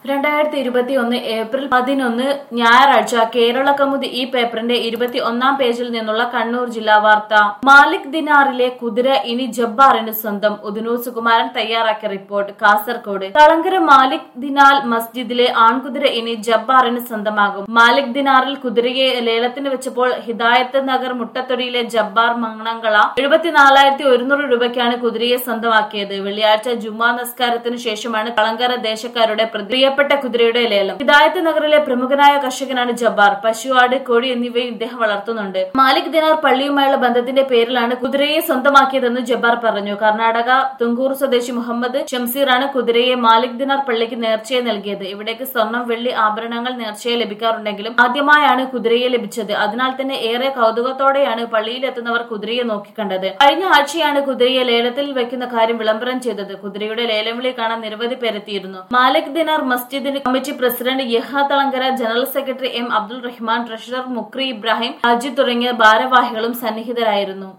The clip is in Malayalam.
രണ്ടായിരത്തി ഇരുപത്തി ഒന്ന് ഏപ്രിൽ പതിനൊന്ന് ഞായറാഴ്ച കേരള കൗമുദി ഈ പേപ്പറിന്റെ ഇരുപത്തി ഒന്നാം പേജിൽ നിന്നുള്ള കണ്ണൂർ ജില്ലാ വാർത്ത മാലിക് ദിനാറിലെ കുതിര ഇനി ജബ്ബാറിന് സ്വന്തം ഉദനൂർ സുകുമാരൻ തയ്യാറാക്കിയ റിപ്പോർട്ട് കാസർകോട് തളങ്കര മാലിക് ദിനാൽ മസ്ജിദിലെ ആൺകുതിര ഇനി ജബ്ബാറിന് സ്വന്തമാകും മാലിക് ദിനാറിൽ കുതിരയെ ലേലത്തിന് വെച്ചപ്പോൾ ഹിദായത്ത് നഗർ മുട്ടത്തൊടിയിലെ ജബ്ബാർ മങ്ങണങ്കള എഴുപത്തിനാലായിരത്തി ഒരുന്നൂറ് രൂപയ്ക്കാണ് കുതിരയെ സ്വന്തമാക്കിയത് വെള്ളിയാഴ്ച ജുമാ നമസ്കാരത്തിന് ശേഷമാണ് കളങ്കര ദേശക്കാരുടെ പ്രിയപ്പെട്ട കുതിരയുടെ ലേലം ഹിദായത്ത് നഗറിലെ പ്രമുഖനായ കർഷകനാണ് ജബ്ബാർ പശു ആട് കോഴി എന്നിവയും ഇദ്ദേഹം വളർത്തുന്നുണ്ട് മാലിക് ദിനാർ പള്ളിയുമായുള്ള ബന്ധത്തിന്റെ പേരിലാണ് കുതിരയെ സ്വന്തമാക്കിയതെന്ന് ജബ്ബാർ പറഞ്ഞു കർണാടക തുങ്കൂർ സ്വദേശി മുഹമ്മദ് ഷംസീറാണ് കുതിരയെ മാലിക് ദിനാർ പള്ളിക്ക് നേർച്ചയെ നൽകിയത് ഇവിടേക്ക് സ്വർണം വെള്ളി ആഭരണങ്ങൾ നേർച്ചയെ ലഭിക്കാറുണ്ടെങ്കിലും ആദ്യമായാണ് കുതിരയെ ലഭിച്ചത് അതിനാൽ തന്നെ ഏറെ കൗതുകത്തോടെയാണ് പള്ളിയിലെത്തുന്നവർ കുതിരയെ നോക്കിക്കണ്ടത് കഴിഞ്ഞ ആഴ്ചയാണ് കുതിരയെ ലേലത്തിൽ വെക്കുന്ന കാര്യം വിളംബരം ചെയ്തത് കുതിരയുടെ ലേലം വിളി കാണാൻ നിരവധി പേരെത്തിയിരുന്നു മാലിക് ദിനാർ മസ്ജിദ് കമ്മിറ്റി പ്രസിഡന്റ് യഹ Thalangara general secretary M Abdul Rahman treasurer മുക്രി ഇബ്രാഹിം അജിത് തുടങ്ങിയ ഭാരവാഹികളും സന്നിഹിതരായിരുന്നു